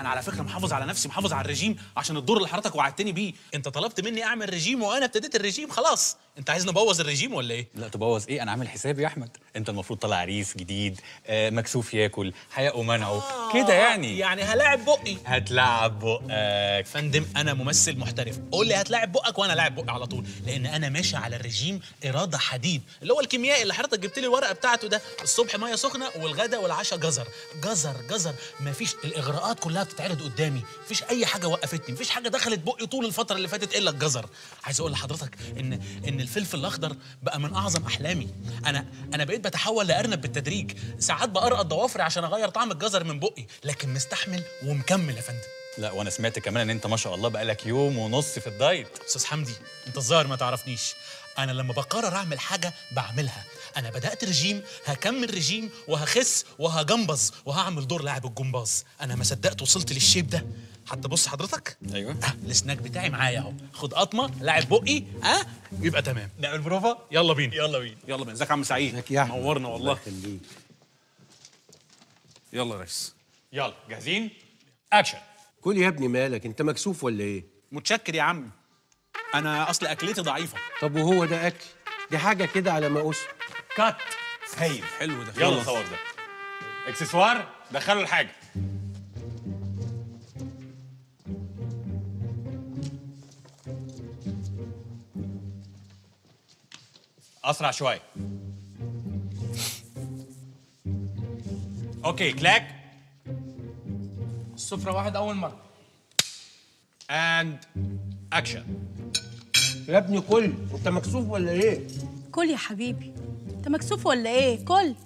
انا على فكره محافظ على نفسي محافظ على الرجيم عشان الدور اللي حضرتك وعدتني بيه انت طلبت مني اعمل رجيم وانا ابتديت الرجيم خلاص انت عايزني ابوظ الرجيم ولا ايه لا تبوظ ايه انا عامل حسابي يا احمد انت المفروض طالع عريس جديد آه مكسوف ياكل حياء ومنعه كده يعني يعني هلاعب بقي هتلعب بقك فندم انا ممثل محترف قول لي هتلاعب بقك وانا لاعب بقي على طول لان انا ماشي على الرجيم اراده حديد اللي هو الكيميائي اللي حضرتك جبت لي الورقه بتاعته ده الصبح ميه سخنه والغدا والعشاء جزر جزر جزر مفيش الاغراءات كلها بتتعرض قدامي مفيش اي حاجه وقفتني مفيش حاجه دخلت بقي طول الفتره اللي فاتت الا الجزر عايز اقول لحضرتك ان ان الفلفل الاخضر بقى من اعظم احلامي انا انا بقيت بتحول لارنب بالتدريج ساعات بقرقط ضوافري عشان اغير طعم الجزر من بقي لكن مستحمل ومكمل يا فندم لا وانا سمعت كمان ان انت ما شاء الله بقالك يوم ونص في الدايت استاذ حمدي انت الظاهر ما تعرفنيش انا لما بقرر اعمل حاجه بعملها انا بدات رجيم هكمل رجيم وهخس وهجمبز وهعمل دور لاعب الجمباز انا ما صدقت وصلت للشيب ده حتى بص حضرتك ايوه آه السناك بتاعي معايا اهو خد قطمه لاعب بقي ها آه يبقى تمام نعمل بروفا يلا بينا يلا بينا يلا بينا ازيك يا عم سعيد ازيك يا أحمد؟ نورنا والله يخليك يلا يا ريس يلا جاهزين اكشن كل يا ابني مالك انت مكسوف ولا ايه متشكر يا عم انا اصل اكلتي ضعيفه طب وهو ده اكل دي حاجه كده على ما أسر كات هايل حلو ده يلا صور ده اكسسوار دخلوا الحاجه اسرع شويه اوكي كلاك السفرة واحد أول مرة اند اكشن يا ابني كل انت مكسوف ولا ايه كل يا حبيبي انت مكسوف ولا ايه كل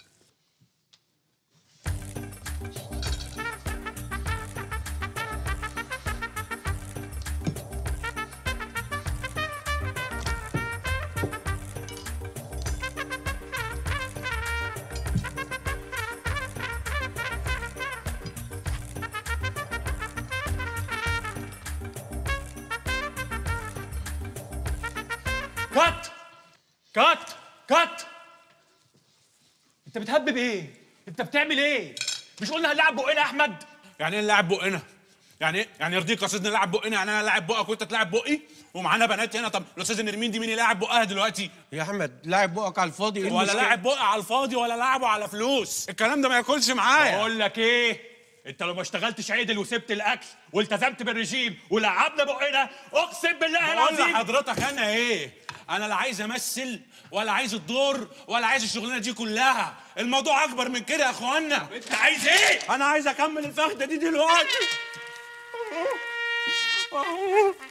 كات كات كات انت بتهبب ايه انت بتعمل ايه مش قلنا هنلعب بقنا يا احمد يعني ايه نلعب بقنا؟ يعني ايه؟ يعني يرضيك يا استاذ نلعب بقنا يعني انا لاعب بقك وانت تلعب بقي ومعانا بنات هنا طب الاستاذ نرمين دي مين يلاعب بقها دلوقتي؟ يا احمد لاعب بقك على الفاضي ايه ولا المشكلة؟ لاعب بقى على الفاضي ولا لعبه على فلوس الكلام ده ما ياكلش معايا بقول لك ايه انت لو ما اشتغلتش عدل وسبت الاكل والتزمت بالرجيم ولعبنا بقنا اقسم بالله بقول العظيم لحضرتك انا ايه؟ انا لا عايز امثل ولا عايز الدور ولا عايز الشغلانه دي كلها الموضوع اكبر من كده يا اخوانا انت عايز ايه انا عايز اكمل الفخده دي دلوقتي